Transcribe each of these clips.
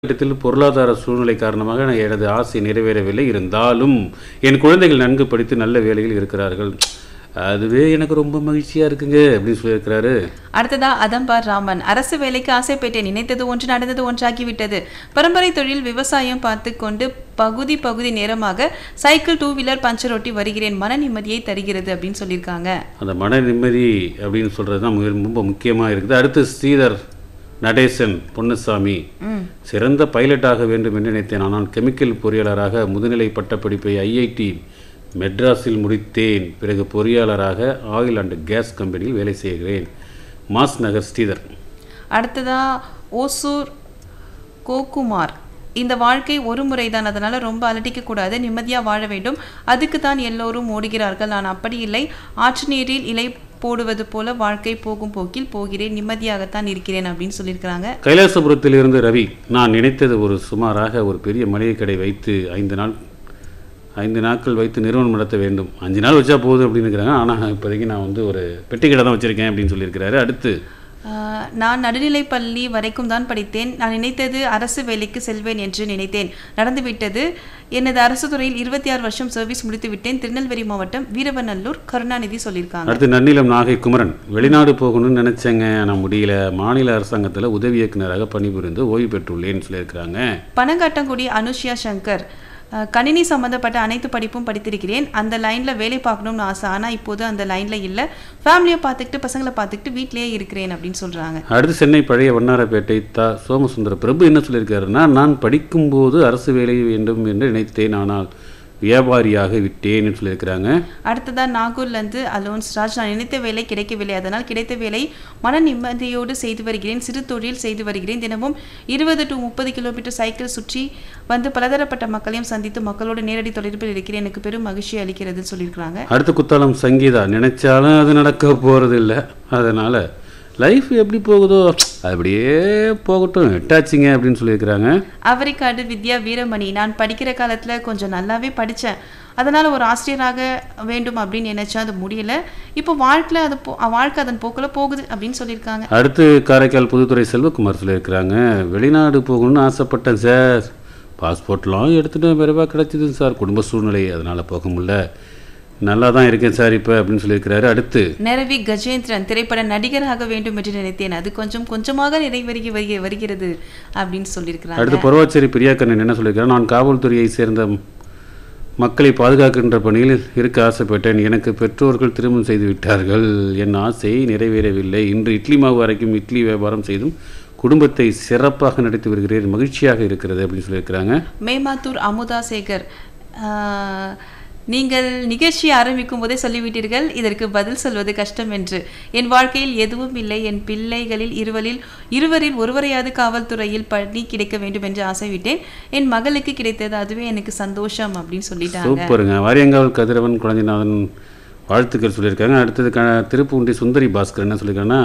காலகட்டத்தில் பொருளாதார சூழ்நிலை காரணமாக நான் எனது ஆசை நிறைவேறவில்லை இருந்தாலும் என் குழந்தைகள் நன்கு படித்து நல்ல வேலையில் இருக்கிறார்கள் அதுவே எனக்கு ரொம்ப மகிழ்ச்சியா இருக்குங்க அப்படின்னு சொல்லியிருக்கிறாரு அடுத்ததா அதம்பார் ராமன் அரசு வேலைக்கு ஆசைப்பட்டேன் நினைத்தது ஒன்று நடந்தது ஒன்றாகிவிட்டது பரம்பரை தொழில் விவசாயம் பார்த்து கொண்டு பகுதி பகுதி நேரமாக சைக்கிள் டூ வீலர் பஞ்சர் ஓட்டி வருகிறேன் மன நிம்மதியை தருகிறது அப்படின்னு சொல்லியிருக்காங்க அந்த மன நிம்மதி அப்படின்னு சொல்றது தான் மிக- ரொம்ப முக்கியமாக இருக்குது அடுத்து ஸ்ரீதர் நடேசன் பொன்னுசாமி ம் சிறந்த பைலட்டாக வேண்டும் என்று நினைத்தேன் ஆனால் கெமிக்கல் பொறியாளராக முதுநிலை பட்டப்படிப்பை ஐஐடி மெட்ராஸில் முடித்தேன் பிறகு பொறியாளராக ஆயில் அண்ட் கேஸ் கம்பெனியில் வேலை செய்கிறேன் மாஸ் நகர் ஸ்ரீதர் அடுத்ததா ஓசூர் கோகுமார் இந்த வாழ்க்கை ஒரு முறைதான் அதனால ரொம்ப அலட்டிக்க கூடாது நிம்மதியா வாழ வேண்டும் அதுக்கு தான் எல்லோரும் ஓடுகிறார்கள் நான் அப்படி இல்லை ஆற்று நீரில் இலை போடுவது போல வாழ்க்கை போகும் போக்கில் போகிறேன் நிம்மதியாகத்தான் இருக்கிறேன் அப்படின்னு சொல்லியிருக்கிறாங்க கைலாசபுரத்தில் இருந்து ரவி நான் நினைத்தது ஒரு சுமாராக ஒரு பெரிய மளிகை கடை வைத்து ஐந்து நாள் ஐந்து நாட்கள் வைத்து நிறுவனம் நடத்த வேண்டும் அஞ்சு நாள் வச்சா போதும் அப்படின்னு இருக்கிறாங்க ஆனால் இப்போதைக்கு நான் வந்து ஒரு பெட்டி கடை தான் வச்சுருக்கேன் அப்படின்னு சொல்லியிருக்கிறாரு அடுத்து ஆஹ், நான் நடுநிலைப் பள்ளி வரைக்கும் தான் படித்தேன் நான் நினைத்தது அரசு வேலைக்கு செல்வேன் என்று நினைத்தேன் நடந்துவிட்டது எனது அரசு துறையில் இருபத்தி ஆறு வருஷம் சர்வீஸ் முடித்து விட்டேன் திருநெல்வேலி மாவட்டம் வீரவநல்லூர் கருணாநிதி சொல்லியிருக்காங்க அடுத்து நன்னிலம் நாகை குமரன் வெளிநாடு போகணும்னு நினச்சேங்க ஆனால் முடியல மாநில அரசாங்கத்தில் உதவி இயக்குனராக பணிபுரிந்து ஓய்வு பெற்றுள்ளேன்னு சொல்லியிருக்கிறாங்க பனங்காட்டங்குடி அனுஷ்யா சங்கர் அஹ், கணினி சம்மந்தப்பட்ட அனைத்து படிப்பும் படித்திருக்கிறேன் அந்த லைனில் வேலை பார்க்கணும்னு ஆசை ஆனால் இப்போது அந்த லைனில் இல்லை ஃபேமிலியை பார்த்துக்கிட்டு பசங்களை பார்த்துக்கிட்டு வீட்டிலேயே இருக்கிறேன் அப்படின்னு சொல்கிறாங்க அடுத்து சென்னை பழைய வண்ணாரப்பேட்டை தா சோமசுந்தர பிரபு என்ன சொல்லியிருக்காருன்னா நான் படிக்கும்போது அரசு வேலை வேண்டும் என்று நினைத்தேன் ஆனால் வியாபாரியாக விட்டேன்னு சொல்லியிருக்கிறாங்க அடுத்ததா நாகூர்லேருந்து அலோன்ஸ் ராஜ் நான் நினைத்த வேலை கிடைக்கவில்லை அதனால் கிடைத்த வேலை மன நிம்மதியோடு செய்து வருகிறேன் சிறு தொழில் செய்து வருகிறேன் தினமும் இருபது டு முப்பது கிலோமீட்டர் சைக்கிள் சுற்றி வந்து பலதரப்பட்ட மக்களையும் சந்தித்து மக்களோடு நேரடி தொடர்பில் இருக்கிறேன் எனக்கு பெரும் மகிழ்ச்சி அளிக்கிறதுன்னு சொல்லியிருக்கிறாங்க அடுத்து குத்தாலம் சங்கீதா நினைச்சாலும் அது நடக்க போகிறது இல்லை அதனால் லைஃப் எப்படி போகுதோ அப்படியே போகட்டும் எட்டாச்சுங்க அப்படின்னு சொல்லியிருக்கிறாங்க அவரிக்காடு வித்யா வீரமணி நான் படிக்கிற காலத்தில் கொஞ்சம் நல்லாவே படித்தேன் அதனால் ஒரு ஆசிரியராக வேண்டும் அப்படின்னு நினைச்சேன் அது முடியல இப்போ வாழ்க்கையில் அது போ வாழ்க்கை அதன் போக்கில் போகுது அப்படின்னு சொல்லியிருக்காங்க அடுத்து காரைக்கால் புதுத்துறை செல்வகுமார் சொல்லியிருக்கிறாங்க வெளிநாடு போகணும்னு ஆசைப்பட்டேன் சார் பாஸ்போர்ட்லாம் எடுத்துகிட்டு விரைவாக கிடச்சிது சார் குடும்ப சூழ்நிலை அதனால் போக முடியல நல்லா தான் இருக்கேன் சார் இப்போ அப்படின்னு சொல்லியிருக்கிறாரு அடுத்து நிரவி கஜேந்திரன் திரைப்பட நடிகராக வேண்டும் என்று நினைத்தேன் அது கொஞ்சம் கொஞ்சமாக நிறைவேறி வருகி வருகிறது அப்படின்னு சொல்லியிருக்கிறாங்க அடுத்து பொறவாச்சேரி பிரியாக்கண்ணன் என்ன சொல்லியிருக்கிறார் நான் காவல்துறையை சேர்ந்த மக்களை பாதுகாக்கின்ற பணியில் இருக்க ஆசைப்பட்டேன் எனக்கு பெற்றோர்கள் திருமணம் செய்து விட்டார்கள் என் ஆசை நிறைவேறவில்லை இன்று இட்லி மாவு வரைக்கும் இட்லி வியாபாரம் செய்தும் குடும்பத்தை சிறப்பாக நடத்தி வருகிறேன் மகிழ்ச்சியாக இருக்கிறது அப்படின்னு சொல்லியிருக்கிறாங்க மேமாத்தூர் அமுதா சேகர் ஆஹ், நீங்கள் நிகழ்ச்சி ஆரம்பிக்கும் போதே சொல்லிவிட்டீர்கள் இதற்கு பதில் சொல்வது கஷ்டம் என்று என் வாழ்க்கையில் எதுவும் இல்லை என் பிள்ளைகளில் இருவரில் இருவரில் ஒருவரையாவது காவல்துறையில் பணி கிடைக்க வேண்டும் என்று ஆசைவிட்டேன் என் மகளுக்கு கிடைத்தது அதுவே எனக்கு சந்தோஷம் அப்படின்னு சொல்லிட்டாங்க சூப்பருங்க வாரியங்காவல் கதிரவன் குழந்தைநாதன் வாழ்த்துக்கள் சொல்லியிருக்காங்க அடுத்தது க திருப்பூண்டி சுந்தரி பாஸ்கர் என்ன சொல்லியிருக்காங்கன்னா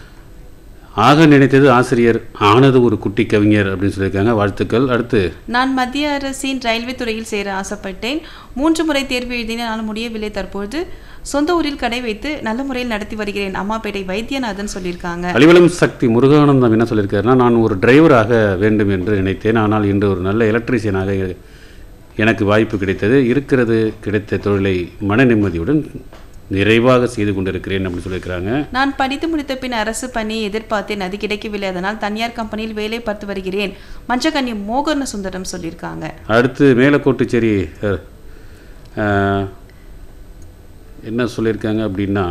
ஆக நினைத்தது ஆசிரியர் ஆனது ஒரு குட்டி கவிஞர் அப்படின்னு சொல்லியிருக்காங்க வாழ்த்துக்கள் அடுத்து நான் மத்திய அரசின் ரயில்வே துறையில் சேர ஆசைப்பட்டேன் மூன்று முறை தேர்வு எழுதினால் முடியவில்லை தற்போது சொந்த ஊரில் கடை வைத்து நல்ல முறையில் நடத்தி வருகிறேன் அம்மாப்பேட்டை வைத்தியநாதன் சொல்லியிருக்காங்க அலிவலம் சக்தி முருகானந்தம் என்ன சொல்லியிருக்காருன்னா நான் ஒரு டிரைவராக வேண்டும் என்று நினைத்தேன் ஆனால் இன்று ஒரு நல்ல எலக்ட்ரீஷியனாக எனக்கு வாய்ப்பு கிடைத்தது இருக்கிறது கிடைத்த தொழிலை மன நிம்மதியுடன் நிறைவாக செய்து கொண்டிருக்கிறேன் அப்படின்னு சொல்லியிருக்கிறாங்க நான் படித்து முடித்த பின் அரசு பணியை எதிர்பார்த்தேன் அது கிடைக்கவில்லை அதனால் தனியார் கம்பெனியில் வேலை பார்த்து வருகிறேன் மஞ்சக்கண்ணி மோகன சுந்தரம் சொல்லியிருக்காங்க அடுத்து மேலக்கோட்டுச்சேரி அஹ், அஹ், என்ன சொல்லியிருக்காங்க அப்படின்னா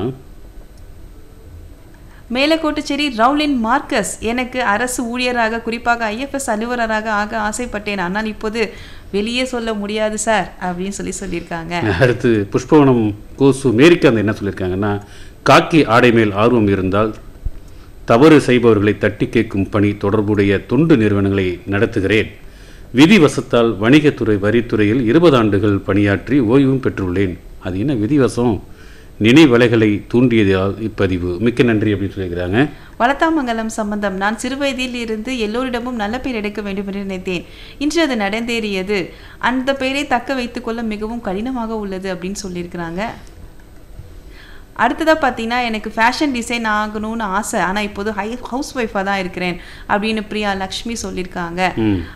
மேலக்கோட்டுச்சேரி ரவுலின் மார்க்கஸ் எனக்கு அரசு ஊழியராக குறிப்பாக ஐஎஃப்எஸ் அலுவலராக ஆக ஆசைப்பட்டேன் ஆனால் இப்போது வெளியே சொல்ல முடியாது சார் அப்படின்னு சொல்லி சொல்லியிருக்காங்க அடுத்து புஷ்பவனம் கோசு மேரிக்காந்த் என்ன சொல்லியிருக்காங்கன்னா காக்கி ஆடை மேல் ஆர்வம் இருந்தால் தவறு செய்பவர்களை தட்டி கேட்கும் பணி தொடர்புடைய தொண்டு நிறுவனங்களை நடத்துகிறேன் விதிவசத்தால் வணிகத்துறை வரித்துறையில் இருபது ஆண்டுகள் பணியாற்றி ஓய்வும் பெற்றுள்ளேன் அது என்ன விதிவசம் நினைவலைகளை தூண்டியதால் இப்பதிவு மிக்க நன்றி அப்படின்னு சொல்லியிருக்கிறாங்க வளத்தாமங்கலம் சம்பந்தம் நான் சிறுவயதில் இருந்து எல்லோரிடமும் நல்ல பெயர் எடுக்க வேண்டும் என்று நினைத்தேன் இன்று அது நடந்தேறியது அந்த பெயரை தக்க வைத்துக் கொள்ள மிகவும் கடினமாக உள்ளது அப்படின்னு சொல்லியிருக்கிறாங்க அடுத்ததாக பார்த்தீங்கன்னா எனக்கு ஃபேஷன் டிசைன் ஆகணும்னு ஆசை ஆனால் இப்போது ஹை ஹவுஸ் ஒய்ஃபாக தான் இருக்கிறேன் அப்படின்னு பிரியா லக்ஷ்மி சொல்லியிருக்காங்க ம்